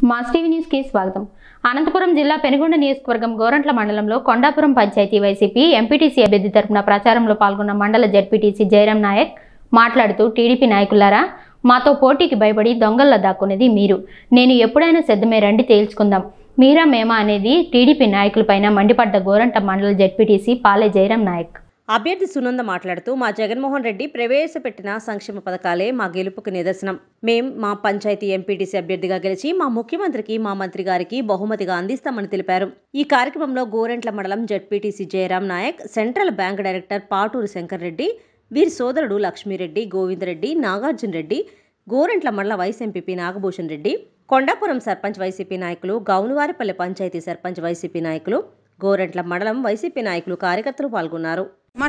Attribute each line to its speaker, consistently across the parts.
Speaker 1: mass TV news కి స్వాగతం అనంతపురం జిల్లా పెనుగొండ నియోజకవర్గం గోరంట్ల మండలంలో కొండాపురం పంచాయతీ వైసీపీ ఎంపీటీసీ అభ్యర్థి తరపున ప్రచారంలో పాల్గొన్న మండల జడ్పీటీసీ జయరాం నాయక్ మాట్లాడుతూ టీడీపీ నాయకులారా మాతో పోటీకి భయపడి దొంగల్లా దాక్కునేది మీరు నేను ఎప్పుడైనా సిద్ధమే రండి తేల్చుకుందాం మీరా మేమా అనేది టీడీపీ నాయకులపైన మండిపడ్డ గోరంట మండల జడ్పీటీసీ పాలే జయరాం నాయక్
Speaker 2: అభ్యర్థి సునంద మాట్లాడుతూ మా జగన్మోహన్ రెడ్డి ప్రవేశపెట్టిన సంక్షేమ పథకాలే మా గెలుపుకు నిదర్శనం మేం మా పంచాయతీ ఎంపీటీసీ అభ్యర్థిగా గెలిచి మా ముఖ్యమంత్రికి మా మంత్రి గారికి బహుమతిగా అందిస్తామని తెలిపారు ఈ కార్యక్రమంలో గోరెంట్ల మండలం ZPTC Jayaram Nayak central bank director Paturu Shankar Reddy వీరి సోదరుడు లక్ష్మీరెడ్డి గోవిందరెడ్డి నాగార్జున రెడ్డి గోరెంట్ల మండల vice MPP Nagabhushan Reddy Kondapuram sarpanch YCP నాయకులు గౌనువారిపల్లి పంచాయతీ సర్పంచ్ వైసీపీ నాయకులు గోరెంట్ల మండలం వైసీపీ నాయకులు కార్యకర్తలు పాల్గొన్నారు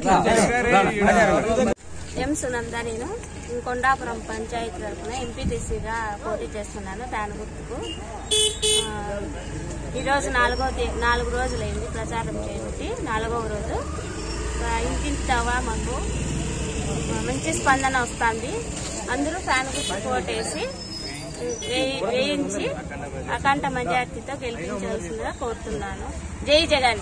Speaker 3: ఎం సునంద నేను కొండాపురం పంచాయతీ తరఫున ఎంపీటీసీగా పోటీ చేస్తున్నాను దాని గుర్తుకు ఆ, ఈరోజు నాలుగో తే- నాలుగు రోజులైంది ప్రచారం చేయబట్టి నాలుగవ రోజు ఆ, ఇంటింటి తవా మాకు మంచి స్పందన వస్తుంది అందరూ ఫ్యాన్ గుర్తు ఓటేసి వేయి- వేయించి అఖండ మెజార్టీతో గెలిపించవలసిందిగా కోరుతున్నాను జై జగన్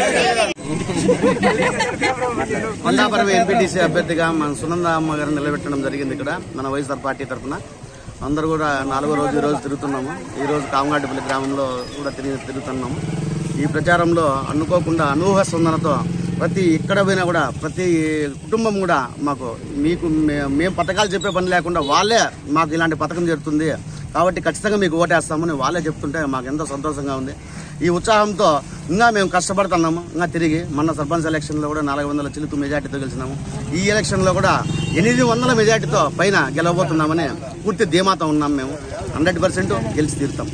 Speaker 4: కొండాపురం ఎంపీటీసీ అభ్యర్థిగా మన సునంద అమ్మ గారిని నిలబెట్టడం జరిగింది ఇక్కడ మన వైఎస్ఆర్ పార్టీ తరఫున అందరూ కూడా నాలుగో రోజు ఈ రోజు తిరుగుతున్నాము ఈ రోజు కామగాటిపల్లి గ్రామంలో కూడా తిరిగి తిరుగుతున్నాము ఈ ప్రచారంలో అనుకోకుండా అనూహ స్పందనతో ప్రతి ఎక్కడ పోయినా కూడా ప్రతి కుటుంబం కూడా మాకు మీకు మే- మేము పథకాలు చెప్పే పని లేకుండా వాళ్ళే మాకు ఇలాంటి పథకం జరుగుతుంది కాబట్టి ఖచ్చితంగా మీకు ఓటేస్తామని వాళ్ళే చెప్తుంటే మాకు ఎంతో సంతోషంగా ఉంది ఈ ఉత్సాహంతో ఇంకా మేము కష్టపడుతున్నాము ఇంకా తిరిగి మొన్న సర్పంచ్ ఎలక్షన్లో కూడా నాలుగు వందల చిలుకు మెజార్టీతో గెలిచినాము ఈ ఎలక్షన్లో కూడా ఎనిమిది వందల మెజార్టీతో పైన గెలవబోతున్నామని పూర్తి ధీమాతో ఉన్నాం మేము హండ్రెడ్ పర్సెంట్ గెలిచి తీరుతాం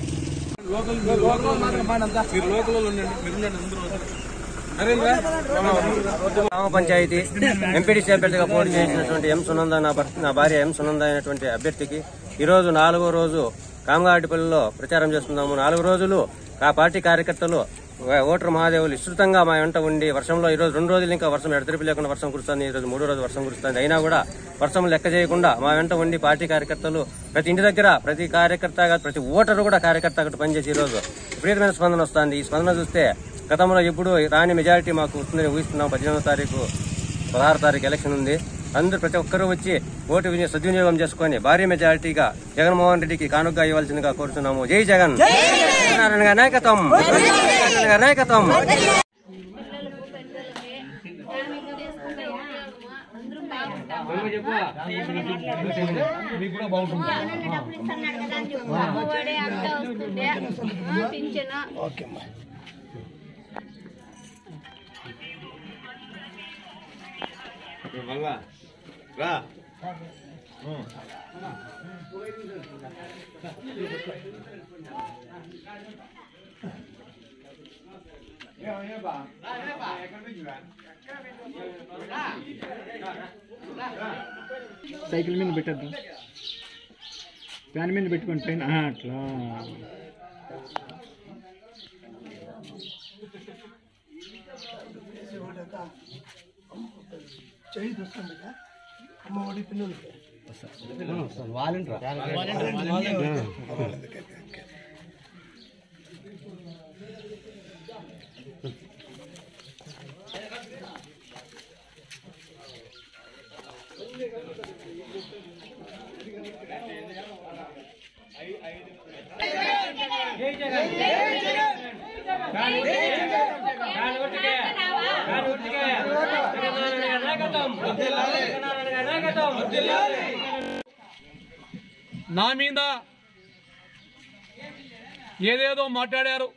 Speaker 5: గ్రామ పంచాయతీ ఎంపీడీసీ అభ్యర్థిగా పోటీ చేసినటువంటి ఎం సునంద నా భర్త- నా భార్య ఎం సునంద అయినటువంటి అభ్యర్థికి ఈ రోజు నాలుగో రోజు కామగాటిపల్లిలో ప్రచారం చేస్తున్నాము నాలుగు రోజులు ఆ పార్టీ కార్యకర్తలు ఓ- ఓటర్ మహాదేవులు విస్తృతంగా మా వెంట ఉండి వర్షంలో ఈ రోజు రెండు రోజులు ఇంకా వర్షం ఎడతెరిపి లేకుండా వర్షం కురుస్తుంది ఈ రోజు మూడో రోజు వర్షం కురుస్తుంది అయినా కూడా వర్షం లెక్క చేయకుండా మా వెంట ఉండి పార్టీ కార్యకర్తలు ప్రతి ఇంటి దగ్గర ప్రతి కార్యకర్త కాదు, ప్రతి ఓటరు కూడా కార్యకర్త అక్కడ పనిచేసి ఈ రోజు విపరీతమైన స్పందన వస్తుంది ఈ స్పందన చూస్తే గతంలో ఎప్పుడు రాని మెజారిటీ మాకు వస్తుందని ఊహిస్తున్నాం పద్దెనిమిదో తారీఖు పదహారు తారీఖు ఎలక్షన్ ఉంది అందరూ ప్రతి ఒక్కరూ వచ్చి ఓటు వినియోగం సద్వినియోగం చేసుకొని భారీ మెజారిటీగా జగన్మోహన్ రెడ్డికి కానుకగా ఇవ్వాల్సిందిగా కోరుతున్నాము జై జగన్ సత్యనారాయణ గారి నాయకత్వం సత్యనారాయణ గారి నాయకత్వం
Speaker 6: సైకిల్ మీద పెట్టద్దు ఫ్యాన్ మీద పెట్టుకొని పైన ఆ, అట్లా
Speaker 7: నా మీద ఏదేదో మాట్లాడారు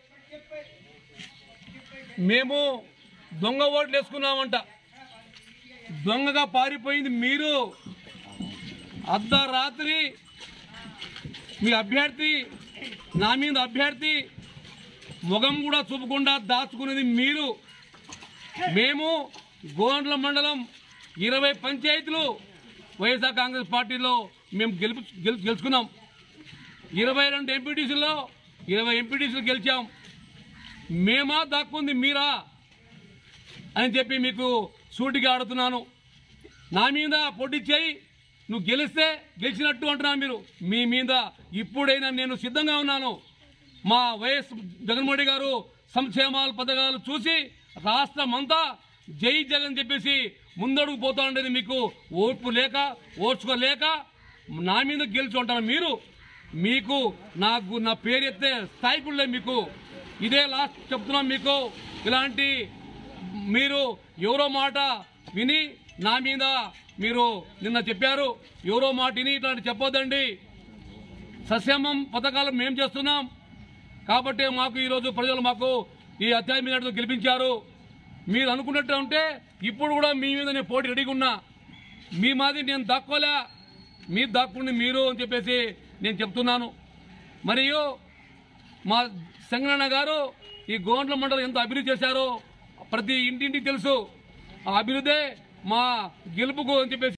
Speaker 7: మేము దొంగ ఓట్లు వేసుకున్నామంట దొంగగా పారిపోయింది మీరు అర్ధరాత్రి మీ అభ్యర్థి నా మీద అభ్యర్థి ముఖం కూడా చూపకుండా దాచుకునేది మీరు మేము గోండ్ల మండలం ఇరవై పంచాయతీలు వైఎస్ఆర్ కాంగ్రెస్ పార్టీలో మేము గెలుపు గెలు- గెలుచుకున్నాం ఇరవై రెండు ఎంపీటీసీలో ఇరవై ఎంపీటీసీలు గెలిచాం మేమా దాక్కుంది మీరా అని చెప్పి మీకు సూటిగా ఆడుతున్నాను నా మీద పోటీ చేయి నువ్వు గెలిస్తే గెలిచినట్టు అంటున్నాను మీరు మీ మీద ఇప్పుడైనా నేను సిద్ధంగా ఉన్నాను మా వైఎస్ జగన్మోహన్ రెడ్డి గారు సంక్షేమాల పథకాలు చూసి రాష్ట్రం అంతా జై జగన్ చెప్పేసి ముందడుగు పోతా ఉండేది మీకు ఓర్పు లేక ఓర్చుకోలేక నా మీద గెలిచి ఉంటారు మీరు మీకు నాకు నా పేరు ఎత్తే స్థాయి కూడా లేదు మీకు ఇదే లాస్ట్ చెప్తున్నాం మీకు ఇలాంటి మీరు ఎవరో మాట విని నా మీద మీరు నిన్న చెప్పారు ఎవరో మాట విని ఇట్లాంటి చెప్పొద్దండి సస్యమం పథకాలు మేము చేస్తున్నాం కాబట్టి మాకు ఈరోజు ప్రజలు మాకు ఈ అత్యాయ మీద గెలిపించారు మీరు అనుకున్నట్టు ఉంటే ఇప్పుడు కూడా మీ మీద నేను పోటీ రెడీగా ఉన్నా మీ మాది నేను దాక్కోలే మీరు దాక్కుండి మీరు అని చెప్పేసి నేను చెప్తున్నాను మరియు మా సంగనన్న గారు ఈ గోండ్ల మండలం ఎంత అభివృద్ధి చేశారో ప్రతి ఇంటింటికి తెలుసు ఆ అభివృద్ధే మా గెలుపుకు అని చెప్పేసి